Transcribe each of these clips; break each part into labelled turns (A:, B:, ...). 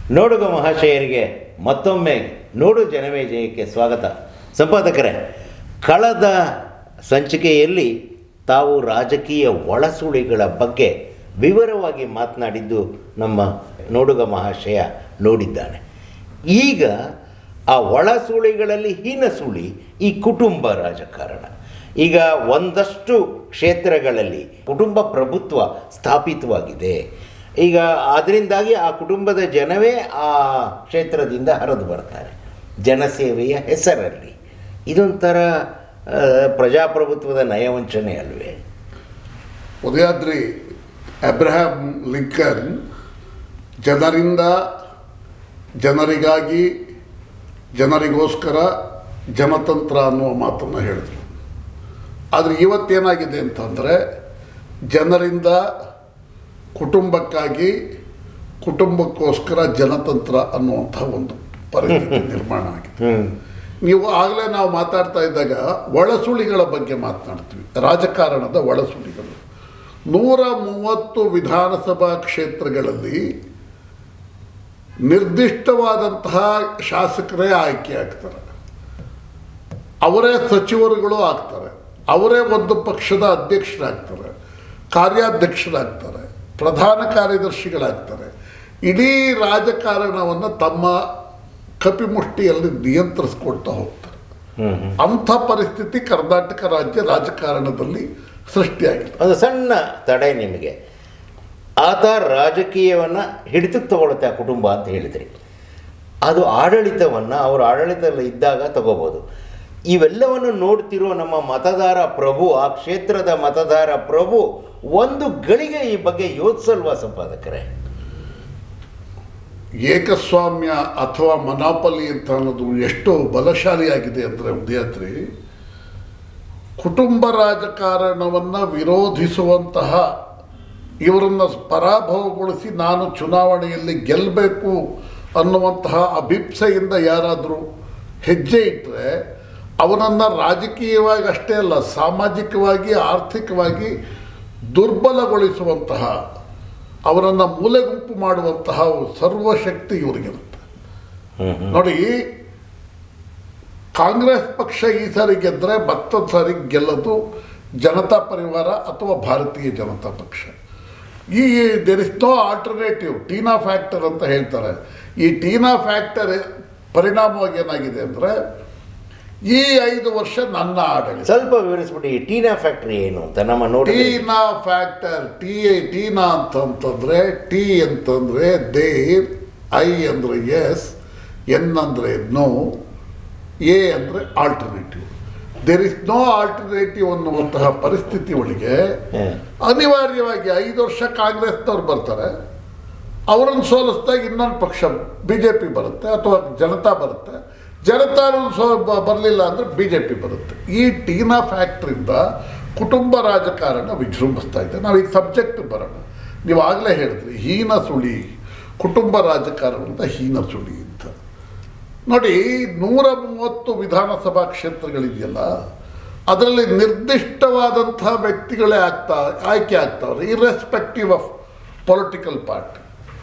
A: ನೋಡುಗ ಮಹಾಶಯರಿಗೆ ಮತ್ತೊಮ್ಮೆ ನೋಡು ಜನಮೇ ಜಯಕ್ಕೆ ಸ್ವಾಗತ ಸಂಪಾದಕರೇ ಕಳೆದ ಸಂಚಿಕೆಯಲ್ಲಿ ತಾವು ರಾಜಕೀಯ ಒಳಸುಳಿಗಳ ಬಗ್ಗೆ ವಿವರವಾಗಿ ಮಾತನಾಡಿದ್ದು ನಮ್ಮ ನೋಡುಗ ಮಹಾಶಯ ನೋಡಿದ್ದಾನೆ ಈಗ ಆ ಒಳಸುಳಿಗಳಲ್ಲಿ ಹೀನಸುಳಿ ಈ ಕುಟುಂಬ ರಾಜಕಾರಣ ಈಗ ಒಂದಷ್ಟು ಕ್ಷೇತ್ರಗಳಲ್ಲಿ ಕುಟುಂಬ ಪ್ರಭುತ್ವ ಸ್ಥಾಪಿತವಾಗಿದೆ ಈಗ ಅದರಿಂದಾಗಿ ಆ ಕುಟುಂಬದ ಜನವೇ ಆ ಕ್ಷೇತ್ರದಿಂದ ಹರಿದು ಬರ್ತಾರೆ ಜನಸೇವೆಯ ಹೆಸರಲ್ಲಿ ಇದೊಂಥರ ಆ, ಪ್ರಜಾಪ್ರಭುತ್ವದ ನಯವಂಚನೆ ಅಲ್ವೇ
B: ಉದಯಾದ್ರಿ ಅಬ್ರಹಾಂ ಲಿಂಕನ್ ಜನರಿಂದ ಜನರಿಗಾಗಿ ಜನರಿಗೋಸ್ಕರ ಜನತಂತ್ರ ಅನ್ನುವ ಮಾತನ್ನು ಹೇಳಿದರು ಆದರೆ ಇವತ್ತೇನಾಗಿದೆ ಅಂತಂದರೆ ಜನರಿಂದ ಕುಟುಂಬಕ್ಕಾಗಿ ಕುಟುಂಬಕ್ಕೋಸ್ಕರ ಜನತಂತ್ರ ಅನ್ನುವಂಥ ಒಂದು ಪರಿಸ್ಥಿತಿ ನಿರ್ಮಾಣ ಆಗಿದೆ
A: ಹ್ಞೂ
B: ನೀವು ಆಗಲೇ ನಾವು ಮಾತಾಡ್ತಾ ಇದ್ದಾಗ ಒಳಸುಳಿಗಳ ಬಗ್ಗೆ ಮಾತನಾಡ್ತೀವಿ ರಾಜಕಾರಣದ ಒಳಸುಳಿಗಳು ನೂರ ಮೂವತ್ತು ವಿಧಾನಸಭಾ ಕ್ಷೇತ್ರಗಳಲ್ಲಿ ನಿರ್ದಿಷ್ಟವಾದಂತಹ ಶಾಸಕರೇ ಆಯ್ಕೆ ಆಗ್ತಾರೆ ಅವರೇ ಸಚಿವರುಗಳು ಆಗ್ತಾರೆ ಅವರೇ ಒಂದು ಪಕ್ಷದ ಅಧ್ಯಕ್ಷರಾಗ್ತಾರೆ ಕಾರ್ಯಾಧ್ಯಕ್ಷರಾಗ್ತಾರೆ ಪ್ರಧಾನ ಕಾರ್ಯದರ್ಶಿಗಳಾಗ್ತಾರೆ ಇಡೀ ರಾಜಕಾರಣವನ್ನು ತಮ್ಮ ಕಪಿಮುಷ್ಟಿಯಲ್ಲಿ ನಿಯಂತ್ರಿಸ್ಕೊಳ್ತಾ ಹೋಗ್ತಾರೆ
A: ಹ್ಞೂ ಹ್ಞೂ
B: ಅಂಥ ಪರಿಸ್ಥಿತಿ ಕರ್ನಾಟಕ ರಾಜ್ಯ ರಾಜಕಾರಣದಲ್ಲಿ ಸೃಷ್ಟಿಯಾಗಿದೆ
A: ಒಂದು ಸಣ್ಣ ತಡೆ ನಿಮಗೆ ಆತ ರಾಜಕೀಯವನ್ನು ಹಿಡಿತಕ್ಕೆ ತಗೊಳುತ್ತೆ ಆ ಕುಟುಂಬ ಅಂತ ಹೇಳಿದ್ರಿ ಅದು ಆಡಳಿತವನ್ನು ಅವರು ಆಡಳಿತದಲ್ಲಿ ಇದ್ದಾಗ ತಗೋಬೋದು ಇವೆಲ್ಲವನ್ನು ನೋಡ್ತಿರೋ ನಮ್ಮ ಮತದಾರ ಪ್ರಭು ಆ ಕ್ಷೇತ್ರದ ಮತದಾರ ಪ್ರಭು ಒಂದು ಗಳಿಗೆ ಈ ಬಗ್ಗೆ ಯೋಚಿಸಲ್ವಾ ಸಂಪಾದಕರೇ
B: ಏಕಸ್ವಾಮ್ಯ ಅಥವಾ ಮನಾಪಲಿ ಅಂತ ಅನ್ನೋದು ಎಷ್ಟು ಬಲಶಾಲಿಯಾಗಿದೆ ಅಂದರೆ ಉದಯತ್ರಿ ಕುಟುಂಬ ರಾಜಕಾರಣವನ್ನು ವಿರೋಧಿಸುವಂತಹ ಇವರನ್ನು ಪರಾಭವಗೊಳಿಸಿ ನಾನು ಚುನಾವಣೆಯಲ್ಲಿ ಗೆಲ್ಲಬೇಕು ಅನ್ನುವಂತಹ ಅಭಿಪ್ಸೆಯಿಂದ ಯಾರಾದರೂ ಹೆಜ್ಜೆ ಇಟ್ಟರೆ ಅವನನ್ನು ರಾಜಕೀಯವಾಗಿ ಅಷ್ಟೇ ಅಲ್ಲ ಸಾಮಾಜಿಕವಾಗಿ ಆರ್ಥಿಕವಾಗಿ ದುರ್ಬಲಗೊಳಿಸುವಂತಹ ಅವರನ್ನು ಮೂಲೆಗುಂಪು ಮಾಡುವಂತಹ ಸರ್ವಶಕ್ತಿ ಇವರಿಗಿರುತ್ತೆ ನೋಡಿ ಕಾಂಗ್ರೆಸ್ ಪಕ್ಷ ಈ ಸಾರಿ ಗೆದ್ದರೆ ಮತ್ತೊಂದು ಸಾರಿ ಗೆಲ್ಲೋದು ಜನತಾ ಪರಿವಾರ ಅಥವಾ ಭಾರತೀಯ ಜನತಾ ಪಕ್ಷ ಈ there is no alternative TINA factor ಅಂತ ಹೇಳ್ತಾರೆ ಈ ಟೀನಾ ಫ್ಯಾಕ್ಟರ್ ಪರಿಣಾಮವಾಗಿ ಏನಾಗಿದೆ ಅಂದರೆ ಈ ಐದು ವರ್ಷ ನನ್ನ ಆಡಳಿತ
A: ಸ್ವಲ್ಪ ವಿವರಿಸ್ಬಿಟ್ಟು ಈ ಟೀನಾ ಫ್ಯಾಕ್ಟ್ರಿ ಏನು ಅಂತ ನಮ್ಮ ನೋಡಿ
B: ಟೀನಾ ಫ್ಯಾಕ್ಟರ್ ಟಿ ಟೀನಾ ಅಂತಂತಂದ್ರೆ ಟಿ ಅಂತಂದ್ರೆ ದೇರ್ ಐ ಅಂದ್ರೆ ಎಸ್ ಎನ್ ಅಂದ್ರೆ ನೋ ಎ ಅಂದ್ರೆ alternative there is no alternative ಅನ್ನುವಂತಹ ಪರಿಸ್ಥಿತಿ ಒಳಗೆ ಅನಿವಾರ್ಯವಾಗಿ ಐದು ವರ್ಷ ಕಾಂಗ್ರೆಸ್ನವ್ರು ಬರ್ತಾರೆ ಅವರನ್ನು ಸೋಲಿಸಿದಾಗ ಇನ್ನೊಂದು ಪಕ್ಷ ಬಿ ಜೆ ಪಿ ಬರುತ್ತೆ ಅಥವಾ ಜನತಾ ಬರುತ್ತೆ ಜನತಾ ಸೋ ಬರಲಿಲ್ಲ ಅಂದರೆ ಬಿ ಜೆ ಪಿ ಬರುತ್ತೆ ಈ ಟೀನಾ ಫ್ಯಾಕ್ಟ್ರಿಂದ ಕುಟುಂಬ ರಾಜಕಾರಣ ವಿಜೃಂಭಿಸ್ತಾ ಇದೆ ನಾವೀಗ ಸಬ್ಜೆಕ್ಟ್ ಬರೋಣ ನೀವು ಆಗಲೇ ಹೇಳಿದ್ರಿ ಹೀನ ಸುಳಿ ಕುಟುಂಬ ರಾಜಕಾರಣದ ಹೀನ ಸುಳಿ ಅಂತ ನೋಡಿ ನೂರ ಮೂವತ್ತು ವಿಧಾನಸಭಾ ಕ್ಷೇತ್ರಗಳಿದೆಯಲ್ಲ ಅದರಲ್ಲಿ ನಿರ್ದಿಷ್ಟವಾದಂಥ ವ್ಯಕ್ತಿಗಳೇ ಆಗ್ತಾ ಆಯ್ಕೆ ಆಗ್ತಾವ್ರೆ irrespective of political party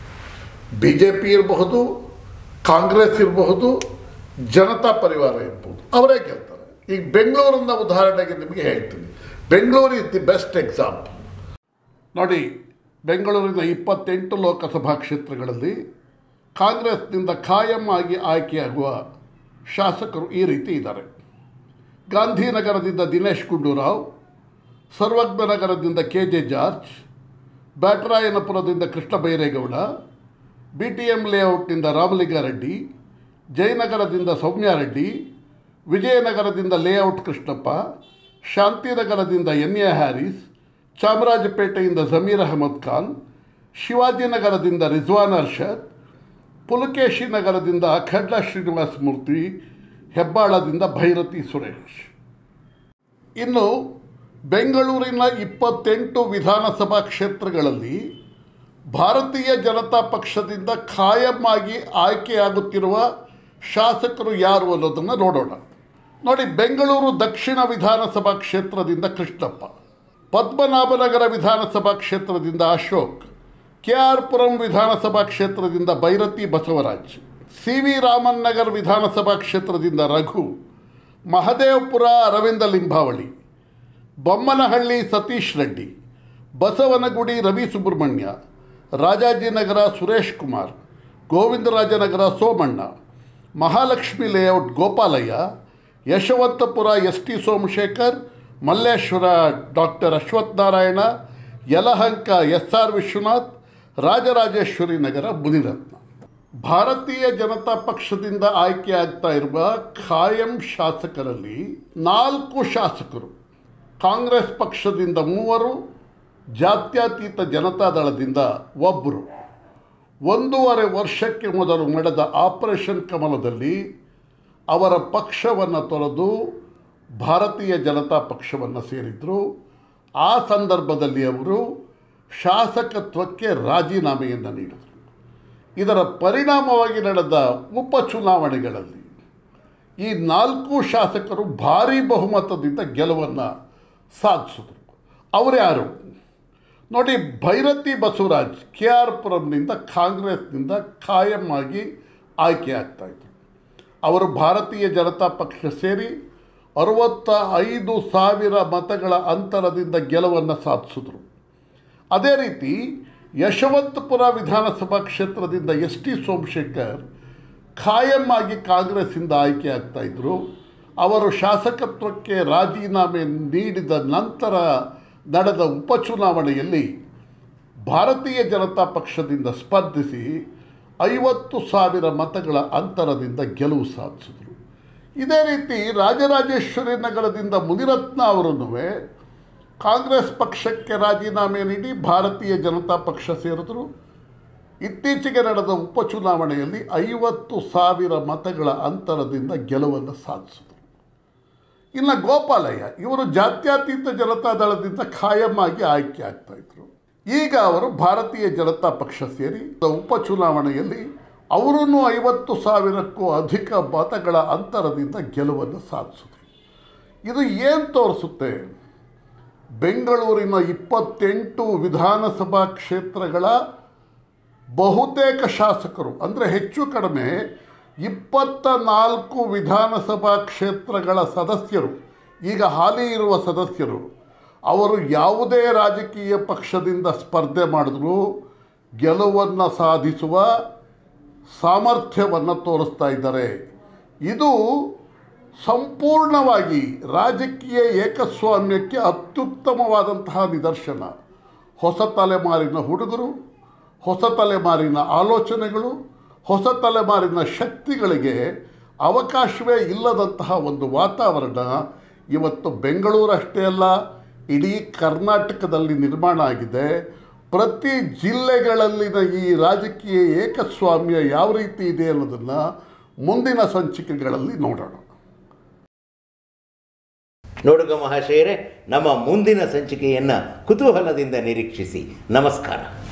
B: B J P ಇರಬಹುದು ಕಾಂಗ್ರೆಸ್ ಇರಬಹುದು ಜನತಾ ಪರಿವಾರ ಇರ್ಬೋದು ಅವರೇ ಗೆಲ್ತಾರೆ ಈಗ ಬೆಂಗಳೂರನ್ನ ಉದಾಹರಣೆಗೆ ನಿಮಗೆ ಹೇಳ್ತೀನಿ Bengaluru is the best example ನೋಡಿ ಬೆಂಗಳೂರಿನ ಇಪ್ಪತ್ತೆಂಟು ಲೋಕಸಭಾ ಕ್ಷೇತ್ರಗಳಲ್ಲಿ ಕಾಂಗ್ರೆಸ್ನಿಂದ ಖಾಯಂ ಆಗಿ ಆಯ್ಕೆಯಾಗುವ ಶಾಸಕರು ಈ ರೀತಿ ಇದ್ದಾರೆ ಗಾಂಧಿನಗರದಿಂದ ದಿನೇಶ್ ಗುಂಡೂರಾವ್ ಸರ್ವಜ್ಞನಗರದಿಂದ ಕೆ ಜೆ ಜಾರ್ಜ್ ಬ್ಯಾಟರಾಯನಪುರದಿಂದ Krishna Byregowda B T M ಲೇಔಟ್ನಿಂದ ರಾಮಲಿಂಗಾರೆಡ್ಡಿ ಜಯನಗರದಿಂದ ಸೌಮ್ಯಾರೆಡ್ಡಿ ವಿಜಯನಗರದಿಂದ ಲೇಔಟ್ ಕೃಷ್ಣಪ್ಪ ಶಾಂತಿನಗರದಿಂದ ಎನ್ ಎ ಹ್ಯಾರಿಸ್ ಚಾಮರಾಜಪೇಟೆಯಿಂದ ಜಮೀರ್ ಅಹಮದ್ ಖಾನ್ ಶಿವಾಜಿನಗರದಿಂದ ರಿಜ್ವಾನ್ ಅರ್ಷದ್ ಪುಲಕೇಶಿ ನಗರದಿಂದ ಖಡ್ಲ ಶ್ರೀನಿವಾಸ ಮೂರ್ತಿ ಹೆಬ್ಬಾಳದಿಂದ ಭೈರತಿ ಸುರೇಶ್ ಇನ್ನು ಬೆಂಗಳೂರಿನ ಇಪ್ಪತ್ತೆಂಟು ವಿಧಾನಸಭಾ ಕ್ಷೇತ್ರಗಳಲ್ಲಿ ಭಾರತೀಯ ಜನತಾ ಪಕ್ಷದಿಂದ ಖಾಯಂ ಆಗಿ ಆಯ್ಕೆಯಾಗುತ್ತಿರುವ ಶಾಸಕರು ಯಾರು ಅನ್ನೋದನ್ನು ನೋಡೋಣ ನೋಡಿ ಬೆಂಗಳೂರು ದಕ್ಷಿಣ ವಿಧಾನಸಭಾ ಕ್ಷೇತ್ರದಿಂದ ಕೃಷ್ಣಪ್ಪ ಪದ್ಮನಾಭನಗರ ವಿಧಾನಸಭಾ ಕ್ಷೇತ್ರದಿಂದ ಅಶೋಕ್ ಕೆ ಆರ್ ಪುರಂ ವಿಧಾನಸಭಾ ಕ್ಷೇತ್ರದಿಂದ ಭೈರತಿ ಬಸವರಾಜ್ ಸಿ ವಿ ರಾಮನ್ ನಗರ್ ವಿಧಾನಸಭಾ ಕ್ಷೇತ್ರದಿಂದ Raghu Mahadevapura Aravind Limbavali Bommanahalli Satish Reddy Basavanagudi Ravi Subramanya Rajajinagar Suresh Kumar Govindarajanagar Somanna Mahalakshmi layout Gopalaiah Yeshwanthpur S T Somashekar Malleshwara doctor Ashwath Narayan Yelahanka S R Vishwanath Rajarajeshwari Nagar Munirathna Bharatiya Janata ಪಕ್ಷದಿಂದ ಆಯ್ಕೆ ಆಗ್ತಾ ಇರುವ ಖಾಯಂ ಶಾಸಕರಲ್ಲಿ ನಾಲ್ಕು ಶಾಸಕರು ಕಾಂಗ್ರೆಸ್ ಪಕ್ಷದಿಂದ ಮೂವರು ಜಾತ್ಯತೀತ ಜನತಾದಳದಿಂದ ಒಬ್ಬರು ಒಂದೂವರೆ ವರ್ಷಕ್ಕೆ ಮೊದಲು ನಡೆದ ಆಪರೇಷನ್ ಕಮಲದಲ್ಲಿ ಅವರ ಪಕ್ಷವನ್ನು ತೊರೆದು ಭಾರತೀಯ ಜನತಾ ಪಕ್ಷವನ್ನು ಸೇರಿದರು ಆ ಸಂದರ್ಭದಲ್ಲಿ ಅವರು ಶಾಸಕತ್ವಕ್ಕೆ ರಾಜೀನಾಮೆಯನ್ನು ನೀಡಿದರು ಇದರ ಪರಿಣಾಮವಾಗಿ ನಡೆದ ಉಪಚುನಾವಣೆಗಳಲ್ಲಿ ಈ ನಾಲ್ಕು ಶಾಸಕರು ಭಾರೀ ಬಹುಮತದಿಂದ ಗೆಲುವನ್ನು ಸಾಧಿಸಿದರು ಅವರ್ಯಾರು ನೋಡಿ ಭೈರತಿ ಬಸವರಾಜ್ ಕೆ ಆರ್ ಪುರಂನಿಂದ ಕಾಂಗ್ರೆಸ್ನಿಂದ ಖಾಯಂ ಆಗಿ ಆಯ್ಕೆ ಆಗ್ತಾಯಿದ್ರು ಅವರು ಭಾರತೀಯ ಜನತಾ ಪಕ್ಷ ಸೇರಿ ಅರವತ್ತ ಐದು ಸಾವಿರ ಮತಗಳ ಅಂತರದಿಂದ ಗೆಲುವನ್ನು ಸಾಧಿಸಿದ್ರು ಅದೇ ರೀತಿ ಯಶವಂತಪುರ ವಿಧಾನಸಭಾ ಕ್ಷೇತ್ರದಿಂದ ಎಸ್ ಟಿ ಸೋಮಶೇಖರ್ ಖಾಯಂ ಆಗಿ ಕಾಂಗ್ರೆಸ್ಸಿಂದ ಆಯ್ಕೆ ಆಗ್ತಾಯಿದ್ರು ಅವರು ಶಾಸಕತ್ವಕ್ಕೆ ರಾಜೀನಾಮೆ ನೀಡಿದ ನಂತರ ನಡೆದ ಉಪಚುನಾವಣೆಯಲ್ಲಿ ಭಾರತೀಯ ಜನತಾ ಪಕ್ಷದಿಂದ ಸ್ಪರ್ಧಿಸಿ ಐವತ್ತು ಸಾವಿರ ಮತಗಳ ಅಂತರದಿಂದ ಗೆಲುವು ಸಾಧಿಸಿದರು ಇದೇ ರೀತಿ ರಾಜರಾಜೇಶ್ವರಿ ನಗರದಿಂದ ಮುನಿರತ್ನ ಅವರನ್ನು ಕಾಂಗ್ರೆಸ್ ಪಕ್ಷಕ್ಕೆ ರಾಜೀನಾಮೆ ನೀಡಿ ಭಾರತೀಯ ಜನತಾ ಪಕ್ಷ ಸೇರಿದರು ಇತ್ತೀಚೆಗೆ ನಡೆದ ಉಪಚುನಾವಣೆಯಲ್ಲಿ ಐವತ್ತು ಸಾವಿರ ಮತಗಳ ಅಂತರದಿಂದ ಗೆಲುವನ್ನು ಸಾಧಿಸಿದರು ಇನ್ನು ಗೋಪಾಲಯ್ಯ ಇವರು ಜಾತ್ಯತೀತ ಜನತಾದಳದಿಂದ ಖಾಯಂ ಆಗಿ ಆಯ್ಕೆ ಆಗ್ತಾಯಿದ್ರು ಈಗ ಅವರು ಭಾರತೀಯ ಜನತಾ ಪಕ್ಷ ಸೇರಿ ಉಪಚುನಾವಣೆಯಲ್ಲಿ ಅವರನ್ನು ಐವತ್ತು ಸಾವಿರಕ್ಕೂ ಅಧಿಕ ಮತಗಳ ಅಂತರದಿಂದ ಗೆಲುವನ್ನು ಸಾಧಿಸಿದ್ರು ಇದು ಏನು ತೋರಿಸುತ್ತೆ ಬೆಂಗಳೂರಿನ ಇಪ್ಪತ್ತೆಂಟು ವಿಧಾನಸಭಾ ಕ್ಷೇತ್ರಗಳ ಬಹುತೇಕ ಶಾಸಕರು ಅಂದರೆ ಹೆಚ್ಚು ಕಡಿಮೆ ಇಪ್ಪತ್ತ ನಾಲ್ಕು ವಿಧಾನಸಭಾ ಕ್ಷೇತ್ರಗಳ ಸದಸ್ಯರು ಈಗ ಹಾಲಿ ಇರುವ ಸದಸ್ಯರು ಅವರು ಯಾವುದೇ ರಾಜಕೀಯ ಪಕ್ಷದಿಂದ ಸ್ಪರ್ಧೆ ಮಾಡಿದ್ರು ಗೆಲುವನ್ನು ಸಾಧಿಸುವ ಸಾಮರ್ಥ್ಯವನ್ನು ತೋರಿಸ್ತಾ ಇದ್ದಾರೆ ಇದು ಸಂಪೂರ್ಣವಾಗಿ ರಾಜಕೀಯ ಏಕಸ್ವಾಮ್ಯಕ್ಕೆ ಅತ್ಯುತ್ತಮವಾದಂತಹ ನಿದರ್ಶನ ಹೊಸ ತಲೆಮಾರಿನ ಹುಡುಗರು ಹೊಸ ತಲೆಮಾರಿನ ಆಲೋಚನೆಗಳು ಹೊಸ ತಲೆಮಾರಿನ ಶಕ್ತಿಗಳಿಗೆ ಅವಕಾಶವೇ ಇಲ್ಲದಂತಹ ಒಂದು ವಾತಾವರಣ ಇವತ್ತು ಬೆಂಗಳೂರಷ್ಟೇ ಅಲ್ಲ ಇಡೀ ಕರ್ನಾಟಕದಲ್ಲಿ ನಿರ್ಮಾಣ ಆಗಿದೆ ಪ್ರತಿ ಜಿಲ್ಲೆಗಳಲ್ಲಿನ ಈ ರಾಜಕೀಯ ಏಕಸ್ವಾಮ್ಯ ಯಾವ ರೀತಿ ಇದೆ ಅನ್ನೋದನ್ನು ಮುಂದಿನ ಸಂಚಿಕೆಗಳಲ್ಲಿ ನೋಡೋಣ
A: ನೋಡುಗ ಮಹಾಶಯರೇ ನಮ್ಮ ಮುಂದಿನ ಸಂಚಿಕೆಯನ್ನು ಕುತೂಹಲದಿಂದ ನಿರೀಕ್ಷಿಸಿ ನಮಸ್ಕಾರ